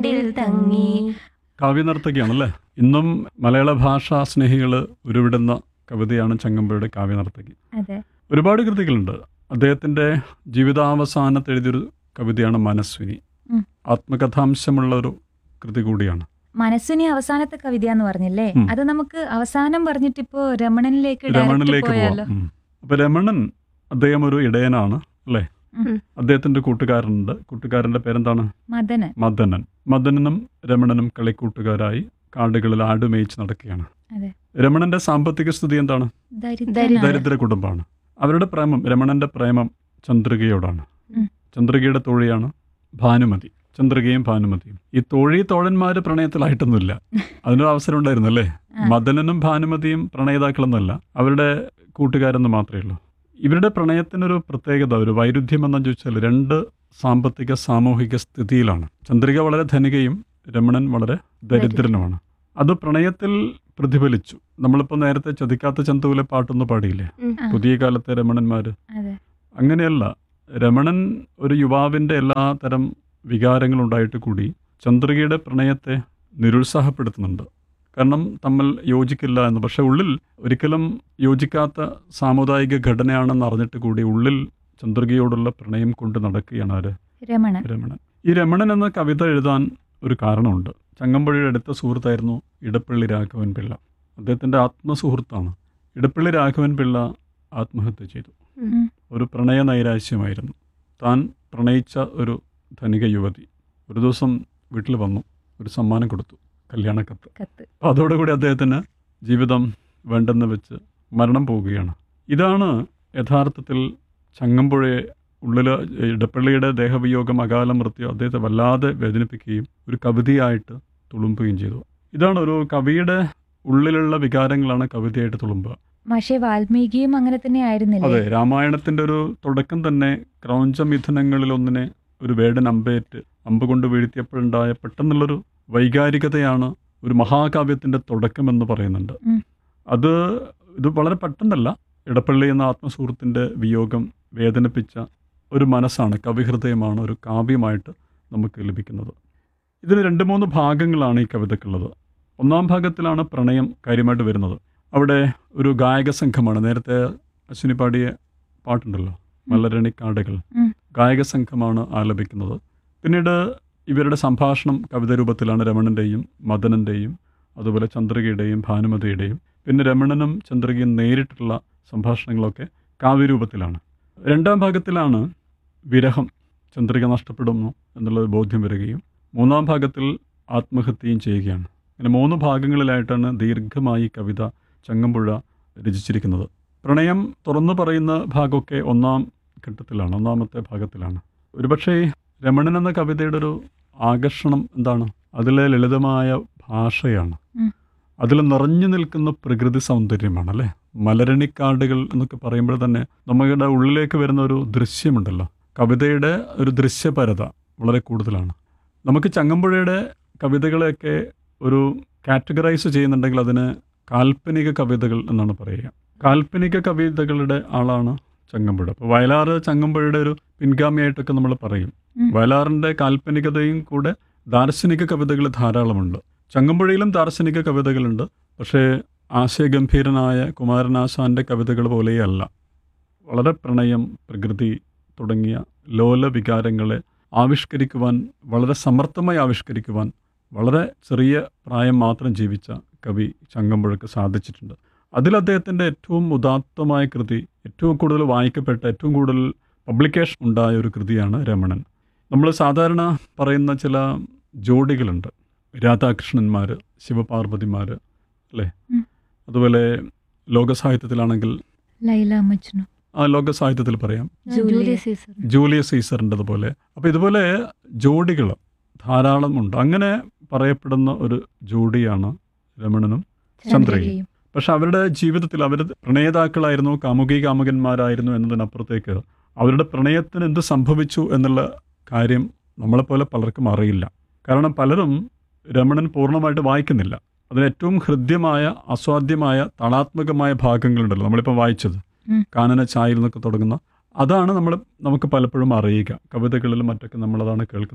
ചുണ്ടിൽ തങ്ങി കാവ്യനർത്തകിയാണല്ലേ ഇന്നും മലയാള ഭാഷാ സ്നേഹികൾ ഉരുവിടുന്ന കവിതയാണ് ചങ്ങമ്പുഴയുടെ കാവ്യനർത്തകി അതെ ഒരുപാട് കൃതികളുണ്ട് അദ്ദേഹത്തിൻ്റെ ജീവിതാവസാനത്ത് എഴുതിയൊരു കവിതയാണ് മനസ്വിനി ഉം. ആത്മകഥാംശമുള്ള ഒരു കൃതി കൂടിയാണ് മനസ്സിനി അവസാനത്തെ കവിത എന്ന് പറഞ്ഞില്ലേ ഉം. അത് നമുക്ക് അവസാനം പറഞ്ഞിട്ടിപ്പോ രമണനിലേക്ക് direct രമണനിലേക്ക് പോയാലോ പോവാം ഉം. അപ്പൊ രമണൻ അദ്ദേഹം ഒരു ഇടയനാണ് അല്ലേ ഉം. അദ്ദേഹത്തിന്റെ കൂട്ടുകാരനുണ്ട് കൂട്ടുകാരന്റെ പേരെന്താണ് മദനൻ മദനൻ മദനനും രമണനും കളിക്കൂട്ടുകാരായി കാടുകളിൽ ആടുമേയിച്ച് നടക്കുകയാണ് അതെ. രമണന്റെ സാമ്പത്തിക സ്ഥിതി എന്താണ് ദരിദ്രനായ ദരിദ്ര കുടുംബമാണ് അവരുടെ പ്രേമം രമണന്റെ പ്രേമം ചന്ദ്രികയോടാണ് ഉം. ചന്ദ്രികയുടെ തോഴിയാണ് ഭാനുമതി ചന്ദ്രികയും ഭാനുമതിയും ഈ തോഴി തോഴന്മാര് പ്രണയത്തിലായിട്ടൊന്നുമില്ല അതിനൊരു അവസരം ഉണ്ടായിരുന്നു അല്ലേ ആ. മദനനും ഭാനുമതിയും പ്രണയിതാക്കളൊന്നുമല്ല അവരുടെ കൂട്ടുകാരെന്ന് മാത്രമേ ഉള്ളൂ ഇവരുടെ പ്രണയത്തിനൊരു പ്രത്യേകത ഒരു വൈരുദ്ധ്യം എന്ന് ചോദിച്ചാൽ രണ്ട് സാമ്പത്തിക സാമൂഹിക സ്ഥിതിയിലാണ് ചന്ദ്രിക വളരെ ധനികയും രമണൻ വളരെ ദരിദ്രനുമാണ് അത് പ്രണയത്തിൽ പ്രതിഫലിച്ചു നമ്മളിപ്പോൾ നേരത്തെ ചതിക്കാത്ത ചന്തുവിലെ പാട്ടൊന്ന് പാടിയില്ലേ ആ. പുതിയ കാലത്തെ രമണന്മാര് അതെ അങ്ങനെയല്ല രമണൻ ഒരു യുവാവിൻ്റെ എല്ലാ തരം വികാരങ്ങളുണ്ടായിട്ട് കൂടി ചന്ദ്രികയുടെ പ്രണയത്തെ നിരുത്സാഹപ്പെടുത്തുന്നുണ്ട് കാരണം തമ്മിൽ യോജിക്കില്ല എന്ന് പക്ഷെ ഉള്ളിൽ ഒരിക്കലും യോജിക്കാത്ത സാമുദായിക ഘടനയാണെന്ന് അറിഞ്ഞിട്ട് കൂടി ഉള്ളിൽ ചന്ദ്രികയോടുള്ള പ്രണയം കൊണ്ട് നടക്കുകയാണ് ആര് രമണൻ രമണൻ ഈ രമണൻ എന്ന കവിത എഴുതാൻ ഒരു കാരണമുണ്ട് ചങ്ങമ്പുഴയുടെ അടുത്ത സുഹൃത്തായിരുന്നു ഇടപ്പള്ളി രാഘവൻ പിള്ള അദ്ദേഹത്തിൻ്റെ ആത്മസുഹൃത്താണ് ഇടപ്പള്ളി രാഘവൻ പിള്ള ആത്മഹത്യ ചെയ്തു ഉം. ഒരു പ്രണയ നൈരാശ്യമായിരുന്നു താൻ പ്രണയിച്ച ഒരു ധനിക യുവതി ഒരു ദിവസം വീട്ടിൽ വന്നു ഒരു സമ്മാനം കൊടുത്തു കല്യാണക്കത്ത് കത്ത് അപ്പോൾ അതോടുകൂടി അദ്ദേഹത്തിന് ജീവിതം വേണ്ടെന്ന് വെച്ച് മരണം പോവുകയാണ് ഇതാണ് യഥാർത്ഥത്തിൽ ചങ്ങമ്പുഴയെ ഉള്ളിൽ ഇടപ്പള്ളിയുടെ ദേഹവിയോഗം അകാല മൃത്യു അദ്ദേഹത്തെ വല്ലാതെ വേദനിപ്പിക്കുകയും ഒരു കവിതയായിട്ട് തുളുമ്പുകയും ചെയ്തു ഇതാണ് ഒരു കവിയുടെ ഉള്ളിലുള്ള വികാരങ്ങളാണ് കവിതയായിട്ട് തുളുമ്പുക പക്ഷേ വാൽമീകിയും അങ്ങനെ തന്നെ ആയിരുന്നില്ലേ അതെ രാമായണത്തിന്റെ ഒരു തുടക്കം തന്നെ ക്രൗഞ്ചമിഥുനങ്ങളിൽ ഒന്നിനെ ഒരു വേടൻ അമ്പേറ്റ് അമ്പ് കൊണ്ട് വീഴ്ത്തിയപ്പോഴുണ്ടായ പെട്ടെന്നുള്ളൊരു വൈകാരികതയാണ് ഒരു മഹാകാവ്യത്തിന്റെ തുടക്കം എന്ന് പറയുന്നുണ്ട് ഉം. അത് ഇത് വളരെ പെട്ടെന്നല്ല ഇടപ്പള്ളി എന്ന ആത്മസുഹൃത്തിന്റെ വിയോഗം വേദനിപ്പിച്ച ഒരു മനസ്സാണ് കവിഹൃദയമാണ് ഒരു കാവ്യമായിട്ട് നമുക്ക് ലഭിക്കുന്നത് ഇതിന് രണ്ട് മൂന്ന് ഭാഗങ്ങളാണ് ഈ കവിതക്കുള്ളത് ഒന്നാം ഭാഗത്തിലാണ് പ്രണയം കാര്യമായിട്ട് വരുന്നത് അവിടെ ഒരു ഗായക സംഘമാണ് നേരത്തെ അശ്വിനി പാടിയ പാട്ടുണ്ടല്ലോ മലരണിക്കാടുകൾ ഉം. ഗായക സംഘമാണ് ആലപിക്കുന്നത് പിന്നീട് ഇവരുടെ സംഭാഷണം കവിത രൂപത്തിലാണ് രമണൻ്റെയും മദനൻ്റെയും അതുപോലെ ചന്ദ്രികയുടെയും ഭാനുമതിയുടെയും പിന്നെ രമണനും ചന്ദ്രികയും നേരിട്ടുള്ള സംഭാഷണങ്ങളൊക്കെ കാവ്യരൂപത്തിലാണ് രണ്ടാം ഭാഗത്തിലാണ് വിരഹം ചന്ദ്രിക നഷ്ടപ്പെടുന്നു എന്നുള്ളത് ബോധ്യം വരികയും മൂന്നാം ഭാഗത്തിൽ ആത്മഹത്യയും ചെയ്യുകയാണ് അങ്ങനെ മൂന്ന് ഭാഗങ്ങളിലായിട്ടാണ് ദീർഘമായി ഈ കവിത ചങ്ങമ്പുഴ രചിച്ചിരിക്കുന്നത് പ്രണയം തുറന്നു പറയുന്ന ഭാഗമൊക്കെ ഒന്നാം ഘട്ടത്തിലാണ് ഒന്നാമത്തെ ഭാഗത്തിലാണ് ഒരുപക്ഷേ രമണൻ എന്ന കവിതയുടെ ഒരു ആകർഷണം എന്താണ് അതിലെ ലളിതമായ ഭാഷയാണ് ഉം. അതിൽ നിറഞ്ഞു നിൽക്കുന്ന പ്രകൃതി സൗന്ദര്യമാണ് അല്ലേ മലരണിക്കാടുകൾ എന്നൊക്കെ പറയുമ്പോൾ തന്നെ നമ്മുടെ ഉള്ളിലേക്ക് വരുന്ന ഒരു ദൃശ്യമുണ്ടല്ലോ കവിതയുടെ ഒരു ദൃശ്യപരത വളരെ കൂടുതലാണ് നമുക്ക് ചങ്ങമ്പുഴയുടെ കവിതകളെയൊക്കെ ഒരു കാറ്റഗറൈസ് ചെയ്യുന്നുണ്ടെങ്കിൽ അതിന് കാൽപ്പനിക കവിതകൾ എന്നാണ് പറയുക കാൽപ്പനിക കവിതകളുടെ ആളാണ് ചങ്ങമ്പുഴ അപ്പോൾ വയലാറ് ചങ്ങമ്പുഴയുടെ ഒരു പിൻഗാമിയായിട്ടൊക്കെ നമ്മൾ പറയും ഉം. വയലാറിൻ്റെ കാൽപ്പനികതയും കൂടെ ദാർശനിക കവിതകൾ ധാരാളമുണ്ട് ചങ്ങമ്പുഴയിലും ദാർശനിക കവിതകളുണ്ട് പക്ഷേ ആശയഗംഭീരനായ കുമാരനാശാന്റെ കവിതകൾ പോലെയല്ല വളരെ പ്രണയം പ്രകൃതി തുടങ്ങിയ ലോല വികാരങ്ങളെ ആവിഷ്കരിക്കുവാൻ വളരെ സമർത്ഥമായി ആവിഷ്കരിക്കുവാൻ വളരെ ചെറിയ പ്രായം മാത്രം ജീവിച്ച കവി ചങ്ങമ്പുഴക്ക് സാധിച്ചിട്ടുണ്ട് അതിൽ അദ്ദേഹത്തിൻ്റെ ഏറ്റവും ഉദാത്തമായ കൃതി ഏറ്റവും കൂടുതൽ വായിക്കപ്പെട്ട ഏറ്റവും കൂടുതൽ പബ്ലിക്കേഷൻ ഉണ്ടായ ഒരു കൃതിയാണ് രമണൻ നമ്മൾ സാധാരണ പറയുന്ന ചില ജോഡികളുണ്ട് രാധാകൃഷ്ണന്മാർ ശിവപാർവതിമാർ അല്ലേ ഉം. അതുപോലെ ലോകസാഹിത്യത്തിലാണെങ്കിൽ ലൈല മജ്നു ആ ലോകസാഹിത്യത്തിൽ പറയാം ജൂലിയസ് സീസർ ജൂലിയസ് സീസറിൻ്റെതുപോലെ അപ്പോൾ ഇതുപോലെ ജോഡികൾ ധാരാളമുണ്ട് അങ്ങനെ പറയപ്പെടുന്ന ഒരു ജോഡിയാണ് രമണനും ചന്ദ്രയും. പക്ഷെ അവരുടെ ജീവിതത്തിൽ അവർ പ്രണേതാക്കളായിരുന്നു കാമുകി കാമുകന്മാരായിരുന്നു എന്നതിനപ്പുറത്തേക്ക് അവരുടെ പ്രണയത്തിന് എന്ത് സംഭവിച്ചു എന്നുള്ള കാര്യം നമ്മളെപ്പോലെ പലർക്കും അറിയില്ല കാരണം പലരും രമണൻ പൂർണ്ണമായിട്ട് വായിക്കുന്നില്ല അതിന് ഏറ്റവും ഹൃദ്യമായ അസ്വാദ്യമായ താളാത്മകമായ ഭാഗങ്ങളുണ്ടല്ലോ നമ്മളിപ്പോൾ വായിച്ചത് ഉം. കാനന ചായയിൽ നിന്നൊക്കെ തുടങ്ങുന്ന അതാണ് നമ്മൾ നമുക്ക് പലപ്പോഴും അറിയുക കവിതകളിലും മറ്റൊക്കെ നമ്മളതാണ് കേൾക്കുന്നത്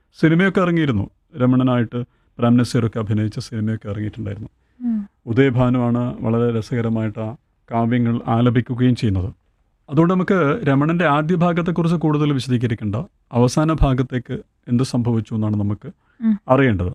സിനിമയൊക്കെ ഇറങ്ങിയിരുന്നു രമണനായിട്ട് പ്രേം നസീറൊക്കെ അഭിനയിച്ച സിനിമയൊക്കെ ഇറങ്ങിയിട്ടുണ്ടായിരുന്നു ഉം. ഉദയഭാനുവാണ് വളരെ രസകരമായിട്ട് ആ കാവ്യങ്ങൾ ആലപിക്കുകയും ചെയ്യുന്നത് അതുകൊണ്ട് നമുക്ക് രമണന്റെ ആദ്യ ഭാഗത്തെക്കുറിച്ച് കൂടുതൽ വിശദീകരിക്കേണ്ട അവസാന ഭാഗത്തേക്ക് എന്ത് സംഭവിച്ചു എന്നാണ് നമുക്ക് ഉം. അറിയേണ്ടത്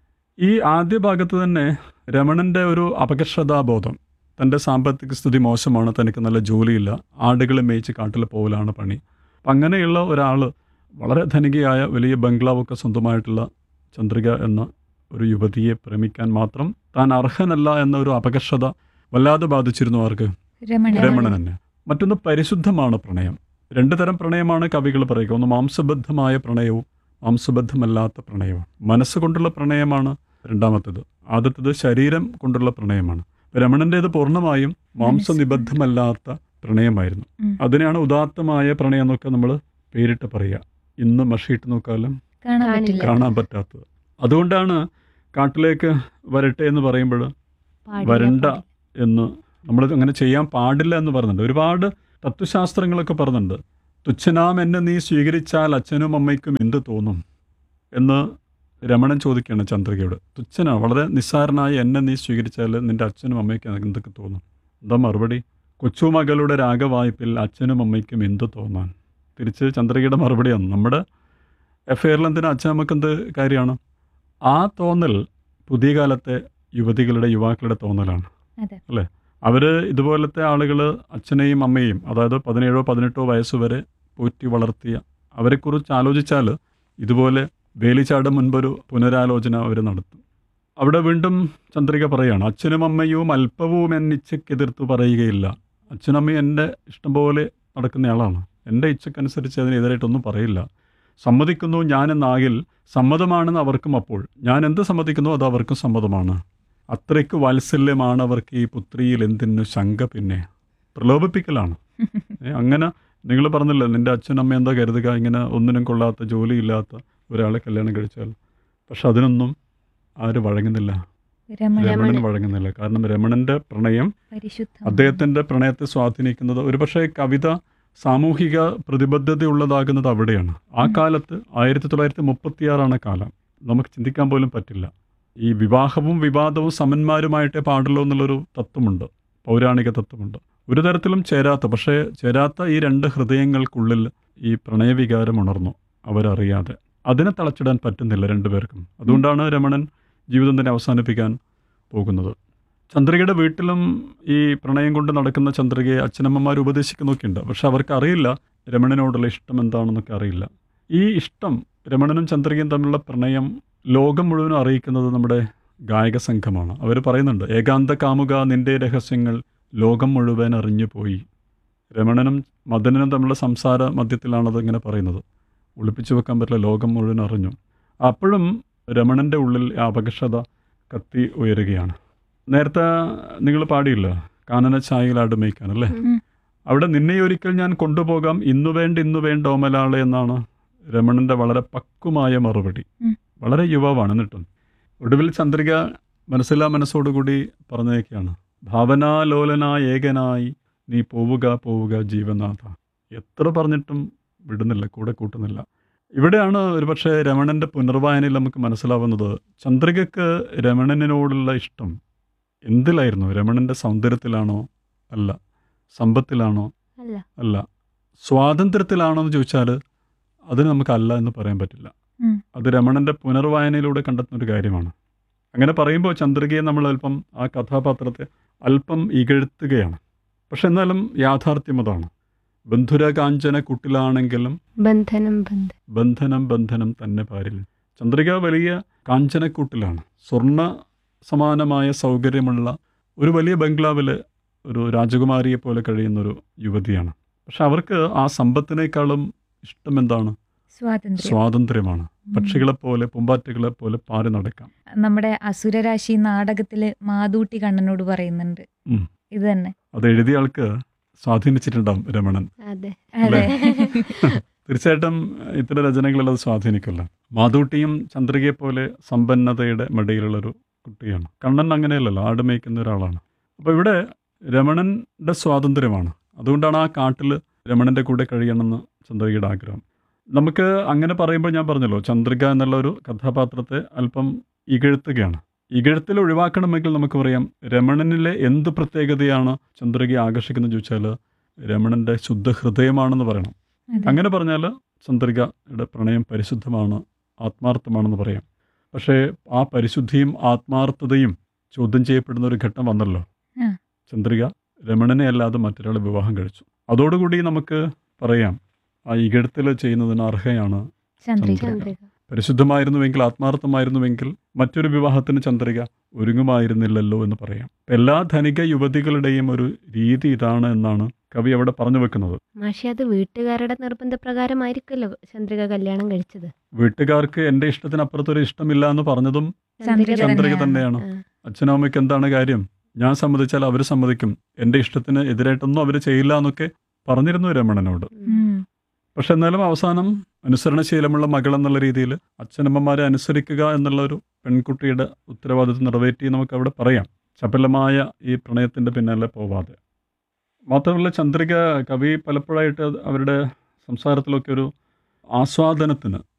ഈ ആദ്യ ഭാഗത്ത് തന്നെ രമണന്റെ ഒരു അപകർഷതാബോധം തൻ്റെ സാമ്പത്തിക സ്ഥിതി മോശമാണ് തനിക്ക് നല്ല ജോലിയില്ല ആടുകളെ മേയിച്ച് കാട്ടിൽ പോകലാണ് പണി അപ്പം അങ്ങനെയുള്ള ഒരാൾ വളരെ ധനികയായ വലിയ ബംഗ്ലാവൊക്കെ സ്വന്തമായിട്ടുള്ള ചന്ദ്രിക എന്ന ഒരു യുവതിയെ പ്രേമിക്കാൻ മാത്രം താൻ അർഹനല്ല എന്ന ഒരു അപകർഷത വല്ലാതെ ബാധിച്ചിരുന്നു ആർക്ക് രമണൻ രമണൻ തന്നെ മറ്റൊന്ന് പരിശുദ്ധമാണ് പ്രണയം രണ്ട് തരം പ്രണയമാണ് കവികൾ പറയുക ഒന്ന് മാംസബദ്ധമായ പ്രണയവും മാംസബദ്ധമല്ലാത്ത പ്രണയവും മനസ്സുകൊണ്ടുള്ള പ്രണയമാണ് രണ്ടാമത്തേത് ആദ്യത്തേത് ശരീരം കൊണ്ടുള്ള പ്രണയമാണ് രമണൻ്റേത് പൂർണ്ണമായും മാംസനിബദ്ധമല്ലാത്ത പ്രണയമായിരുന്നു ഉം. അതിനെയാണ് ഉദാത്തമായ പ്രണയം എന്നൊക്കെ നമ്മൾ പേരിട്ട് പറയുക ഇന്ന് മഷിയിട്ട് നോക്കാലും കാണാൻ കാണില്ല. പറ്റില്ല കാണാൻ പറ്റാത്തത് അതുകൊണ്ടാണ് കാട്ടിലേക്ക് വരട്ടെ എന്ന് പറയുമ്പോൾ പാടില്ല, വരണ്ട പാടില്ല. എന്ന് നമ്മൾ അങ്ങനെ ചെയ്യാൻ പാടില്ല എന്ന് പറയുന്നുണ്ട് ഒരുപാട് തത്വശാസ്ത്രങ്ങളൊക്കെ പറയുന്നുണ്ട് തുച്ഛനാം എന്നെ നീ സ്വീകരിച്ചാൽ അച്ഛനും അമ്മയ്ക്കും എന്ത് തോന്നും എന്ന് രമണൻ ചോദിക്കുകയാണ് ചന്ദ്രികയോട് തുച്ഛനാ വളരെ നിസ്സാരനായ എന്നെ നീ സ്വീകരിച്ചാൽ നിന്റെ അച്ഛനും അമ്മയ്ക്കും എന്തൊക്കെ തോന്നും എന്താ മറുപടി കൊച്ചുമകളുടെ രാഗവായ്പിൽ അച്ഛനും അമ്മയ്ക്കും എന്ത് തോന്നാൻ തിരിച്ച് ചന്ദ്രികയുടെ മറുപടിയാണ് നമ്മുടെ എഫ്ഐആറിൽ എന്തിനാ അച്ഛൻ അമ്മയ്ക്ക് എന്ത് കാര്യമാണ് ആ തോന്നൽ പുതിയ കാലത്തെ യുവതികളുടെ യുവാക്കളുടെ തോന്നലാണ് അതെ. അല്ലേ അവർ ഇതുപോലത്തെ ആളുകൾ അച്ഛനെയും അമ്മയെയും അതായത് പതിനേഴോ പതിനെട്ടോ വയസ്സ് വരെ പോറ്റി വളർത്തിയ അവരെക്കുറിച്ച് ആലോചിച്ചാൽ ഇതുപോലെ വേലിച്ചാട് മുൻപൊരു പുനരാലോചന അവർ നടത്തും അവിടെ വീണ്ടും ചന്ദ്രിക പറയാണ് അച്ഛനും അമ്മയും അല്പവും എന്നെ ഇച്ഛയ്ക്കെതിർത്ത് പറയുകയില്ല അച്ഛനും അമ്മയും എൻ്റെ ഇഷ്ടം പോലെ നടക്കുന്നയാളാണ് എൻ്റെ ഇച്ഛക്കനുസരിച്ച് അതിനെതിരായിട്ടൊന്നും പറയില്ല സമ്മതിക്കുന്നു ഞാനെന്നാകിൽ സമ്മതമാണെന്ന് അവർക്കും അപ്പോൾ ഞാൻ എന്ത് സമ്മതിക്കുന്നു അത് അവർക്കും സമ്മതമാണ് അത്രയ്ക്ക് വാത്സല്യമാണ് അവർക്ക് ഈ പുത്രിയിൽ എന്തിനു ശങ്ക പിന്നെ പ്രലോഭിപ്പിക്കലാണ് ഏ, അങ്ങനെ നിങ്ങൾ പറഞ്ഞില്ലേ നിൻ്റെ അച്ഛനമ്മ എന്താ കരുതുക ഇങ്ങനെ ഒന്നിനും കൊള്ളാത്ത ജോലിയില്ലാത്ത ഒരാളെ കല്യാണം കഴിച്ചാൽ പക്ഷെ അതിനൊന്നും ആര് വഴങ്ങുന്നില്ല രമണൻ രമണൻ വഴങ്ങുന്നില്ല കാരണം രമണന്റെ പ്രണയം പരിശുദ്ധം അദ്ദേഹത്തിന്റെ പ്രണയത്തെ സ്വാധീനിക്കുന്നത് ഒരുപക്ഷെ കവിത സാമൂഹിക പ്രതിബദ്ധതയുള്ളതാകുന്നത് അവിടെയാണ് ആ കാലത്ത് ആയിരത്തി തൊള്ളായിരത്തി മുപ്പത്തിയാറാണ് കാലം നമുക്ക് ചിന്തിക്കാൻ പോലും പറ്റില്ല ഈ വിവാഹവും വിവാദവും സമന്മാരുമായിട്ടേ പാടുള്ളൂ എന്നുള്ളൊരു തത്വമുണ്ട് പൗരാണിക തത്വമുണ്ട് ഒരു തരത്തിലും ചേരാത്ത പക്ഷേ ചേരാത്ത ഈ രണ്ട് ഹൃദയങ്ങൾക്കുള്ളിൽ ഈ പ്രണയവികാരം ഉണർന്നു അവരറിയാതെ അതിനെ തളച്ചിടാൻ പറ്റുന്നില്ല രണ്ടുപേർക്കും അതുകൊണ്ടാണ് രമണൻ ജീവിതം തന്നെ അവസാനിപ്പിക്കാൻ പോകുന്നത് ചന്ദ്രികയുടെ വീട്ടിലും ഈ പ്രണയം കൊണ്ട് നടക്കുന്ന ചന്ദ്രികയെ അച്ഛനമ്മമാർ ഉപദേശിക്കുന്നൊക്കെയുണ്ട് പക്ഷെ അവർക്ക് അറിയില്ല രമണനോടുള്ള ഇഷ്ടം എന്താണെന്നൊക്കെ അറിയില്ല ഈ ഇഷ്ടം രമണനും ചന്ദ്രികയും തമ്മിലുള്ള പ്രണയം ലോകം മുഴുവനും അറിയിക്കുന്നത് നമ്മുടെ ഗായക സംഘമാണ് അവർ പറയുന്നുണ്ട് ഏകാന്ത കാമുക നിന്റെ രഹസ്യങ്ങൾ ലോകം മുഴുവൻ അറിഞ്ഞു പോയി രമണനും മദനനും തമ്മിലുള്ള സംസാര മധ്യത്തിലാണത് ഇങ്ങനെ പറയുന്നത് ഒളിപ്പിച്ചു വെക്കാൻ പറ്റില്ല ലോകം മുഴുവൻ അറിഞ്ഞു അപ്പോഴും രമണൻ്റെ ഉള്ളിൽ ആ അപകർഷത കത്തി ഉയരുകയാണ് നേരത്തെ നിങ്ങൾ പാടിയില്ല കാനന ഛായയിലാട് മേയ്ക്കാൻ അല്ലേ ഉം. അവിടെ നിന്നെ ഒരിക്കൽ ഞാൻ കൊണ്ടുപോകാം ഇന്നു വേണ്ട ഇന്നു വേണ്ട ഓമലാളെ എന്നാണ് രമണന്റെ വളരെ പക്വമായ മറുപടി ഉം. വളരെ യുവാവാണ് എന്നിട്ടും ഒടുവിൽ ചന്ദ്രിക മനസ്സില്ലാ മനസ്സോടുകൂടി പറഞ്ഞേക്കാണ് ഭാവനാലോലനായ ഏകനായി നീ പോവുക പോവുക ജീവനാഥ എത്ര പറഞ്ഞിട്ടും വിടുന്നില്ല കൂടെ കൂട്ടുന്നില്ല ഇവിടെയാണ് ഒരുപക്ഷെ രമണന്റെ പുനർവായനയിൽ നമുക്ക് മനസ്സിലാവുന്നത് ചന്ദ്രികക്ക് രമണനോടുള്ള ഇഷ്ടം എന്തിലായിരുന്നു രമണന്റെ സൗന്ദര്യത്തിലാണോ അല്ല സമ്പത്തിലാണോ അല്ല അല്ല സ്വാതന്ത്ര്യത്തിലാണോ എന്ന് ചോദിച്ചാൽ അതിന് നമുക്ക് അല്ല എന്ന് പറയാൻ പറ്റില്ല ഉം. അത് രമണന്റെ പുനർവായനയിലൂടെ കണ്ടെത്തുന്ന ഒരു കാര്യമാണ് അങ്ങനെ പറയുമ്പോൾ ചന്ദ്രികയെ നമ്മൾ അല്പം ആ കഥാപാത്രത്തെ അല്പം ഇകഴ്ത്തുകയാണ് പക്ഷെ എന്നാലും യാഥാർത്ഥ്യം അതാണ് ബന്ധുര കാഞ്ചന കുട്ടിലാണെങ്കിലും ബന്ധനം ബന്ധം ബന്ധനം ബന്ധനം തന്നെ പാരിൽ ചന്ദ്രിക വലിയ കാഞ്ചനക്കൂട്ടിലാണ് സ്വർണ്ണ സമാനമായ സൗകര്യമുള്ള ഒരു വലിയ ബംഗ്ലാവിൽ ഒരു രാജകുമാരിയെ പോലെ കഴിയുന്നൊരു യുവതിയാണ് പക്ഷെ അവർക്ക് ആ സമ്പത്തിനേക്കാളും ഇഷ്ടം എന്താണ് സ്വാതന്ത്ര്യം സ്വാതന്ത്ര്യമാണ് ഉം. പക്ഷികളെപ്പോലെ പൂമ്പാറ്റകളെ പോലെ പാറി നടക്കാം നമ്മുടെ അസുരരാശി നാടകത്തില് മാതൂട്ടി കണ്ണനോട് പറയുന്നുണ്ട് ഉം. ഇത് തന്നെ അത് എഴുതിയ ആൾക്ക് സ്വാധീനിച്ചിട്ടുണ്ടാവും രമണൻ അതെ അതെ തീർച്ചയായിട്ടും ഇത്തരം രചനകളിൽ അത് സ്വാധീനിക്കില്ല മാതൂട്ടിയും ചന്ദ്രികയെ പോലെ സമ്പന്നതയുടെ മടിയിലുള്ളൊരു കുട്ടിയാണ് കണ്ണൻ അങ്ങനെയല്ലല്ലോ ആട് മേയ്ക്കുന്ന ഒരാളാണ് അപ്പോൾ ഇവിടെ രമണൻ്റെ സ്വാതന്ത്ര്യമാണ് അതുകൊണ്ടാണ് ആ കാട്ടിൽ രമണൻ്റെ കൂടെ കഴിയണമെന്ന് ചന്ദ്രികയുടെ ആഗ്രഹം നമുക്ക് അങ്ങനെ പറയുമ്പോൾ ഞാൻ പറഞ്ഞല്ലോ ചന്ദ്രിക എന്നുള്ള ഒരു കഥാപാത്രത്തെ അല്പം ഇകഴ്ത്തുകയാണ് ഇകഴ്ത്തിൽ ഒഴിവാക്കണമെങ്കിൽ നമുക്ക് പറയാം രമണനിലെ എന്ത് പ്രത്യേകതയാണ് ചന്ദ്രികയെ ആകർഷിക്കുന്നത് ചോദിച്ചാൽ രമണന്റെ ശുദ്ധ ഹൃദയമാണെന്ന് പറയണം അതെ. അങ്ങനെ പറഞ്ഞാൽ ചന്ദ്രികയുടെ പ്രണയം പരിശുദ്ധമാണ് ആത്മാർത്ഥമാണെന്ന് പറയാം പക്ഷേ ആ പരിശുദ്ധിയും ആത്മാർത്ഥതയും ചോദ്യം ചെയ്യപ്പെടുന്ന ഒരു ഘട്ടം വന്നല്ലോ ആ. ചന്ദ്രിക രമണനെ അല്ലാതെ മറ്റൊരാളെ വിവാഹം കഴിച്ചു അതോടുകൂടി നമുക്ക് പറയാം ആ ഇകഴ്ത്തൽ ചെയ്യുന്നതിന് അർഹയാണ് ചന്ദ്രിക ചന്ദ്രിക. ചന്ദ്രിക പരിശുദ്ധമായിരുന്നുവെങ്കിൽ ആത്മാർത്ഥമായിരുന്നുവെങ്കിൽ മറ്റൊരു വിവാഹത്തിന് ചന്ദ്രിക ഒരുങ്ങുമായിരുന്നില്ലല്ലോ എന്ന് പറയാം എല്ലാ ധനിക യുവതികളുടെയും ഒരു രീതി ഇതാണ് എന്നാണ് കവി അവിടെ പറഞ്ഞു വെക്കുന്നത് മാഷി അത് വീട്ടുകാരുടെ നിർബന്ധപ്രകാരമായിരിക്കുമല്ലോ ചന്ദ്രിക കല്യാണം കഴിച്ചത് വീട്ടുകാർക്ക് എൻ്റെ ഇഷ്ടത്തിനപ്പുറത്തൊരു ഇഷ്ടമില്ല എന്ന് പറഞ്ഞതും ചന്ദ്രിക ചന്ദ്രിക തന്നെയാണ്. തന്നെയാണ് ആ. അച്ഛനും അമ്മയ്ക്ക് എന്താണ് കാര്യം ഞാൻ സമ്മതിച്ചാൽ അവർ സമ്മതിക്കും എൻ്റെ ഇഷ്ടത്തിന് എതിരായിട്ടൊന്നും അവർ ചെയ്യില്ല എന്നൊക്കെ പറഞ്ഞിരുന്നു രമണനോട് ഉം. പക്ഷെ എന്നാലും അവസാനം അനുസരണശീലമുള്ള മകൾ എന്നുള്ള രീതിയിൽ അച്ഛനമ്മമാരെ അനുസരിക്കുക എന്നുള്ള ഒരു പെൺകുട്ടിയുടെ ഉത്തരവാദിത്വം നിറവേറ്റി നമുക്ക് അവിടെ പറയാം ചപലമായ ഈ പ്രണയത്തിൻ്റെ പിന്നാലെ പോവാതെ മാത്രമല്ല ചന്ദ്രിക കവി പലപ്പോഴായിട്ട് അത് അവരുടെ സംസാരത്തിലൊക്കെ ഒരു ആസ്വാദനത്തിന്